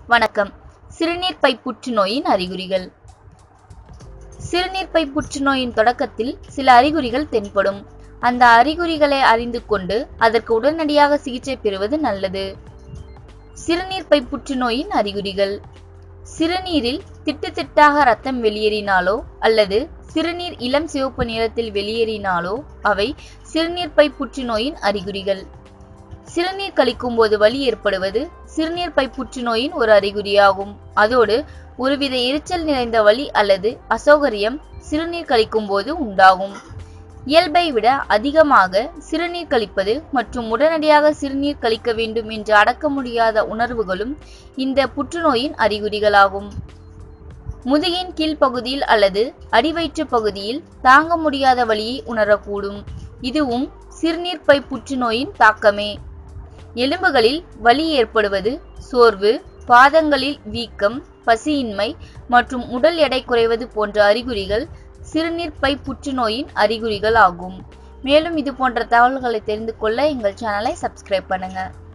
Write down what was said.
வணக்கம் சிறுநீர்ப்பை புற்றுநோயின் அறிகுறிகள் சிறுநீர்ப்பை புற்றுநோயின் தொடக்கத்தில் சில அறிகுறிகள் தென்படும் அந்த அறிகுறிகளை அறிந்து கொண்டு அதற்கு உடனடியாக சிகிச்சை பெறுவது நல்லது சிறுநீர்ப்பை புற்றுநோயின் அறிகுறிகள் சிறுநீரில் திட்டு திட்டாக ரத்தம் வெளியேறினாலோ அல்லது சிறுநீர் இளம் சிவப்பு நிறத்தில் வெளியேறினாலோ அவை சிறுநீர்ப்பை புற்றுநோயின் அறிகுறிகள் சிறுநீர் கழிக்கும் போது வலி ஏற்படுவது சிறுநீர்ப்பை புற்றுநோயின் ஒரு அறிகுறியாகும் அதோடு ஒருவித எரிச்சல் நிறைந்த வலி அல்லது அசௌகரியம் சிறுநீர் கழிக்கும் போது உண்டாகும் இயல்பை விட அதிகமாக சிறுநீர் கழிப்பது மற்றும் உடனடியாக சிறுநீர் கழிக்க வேண்டும் என்று அடக்க முடியாத உணர்வுகளும் இந்த புற்றுநோயின் அறிகுறிகளாகும் முதுகின் கீழ்ப்பகுதியில் அல்லது அடிவயிற்று பகுதியில் தாங்க முடியாத வலியை உணரக்கூடும் இதுவும் சிறுநீர்ப்பை புற்றுநோயின் தாக்கமே எலும்புகளில் வலி ஏற்படுவது சோர்வு பாதங்களில் வீக்கம் பசியின்மை மற்றும் உடல் எடை குறைவது போன்ற அறிகுறிகள் சிறுநீர்ப்பை புற்றுநோயின் அறிகுறிகள் ஆகும் மேலும் இது போன்ற தகவல்களை தெரிந்து கொள்ள எங்கள் சேனலை சப்ஸ்கிரைப் பண்ணுங்க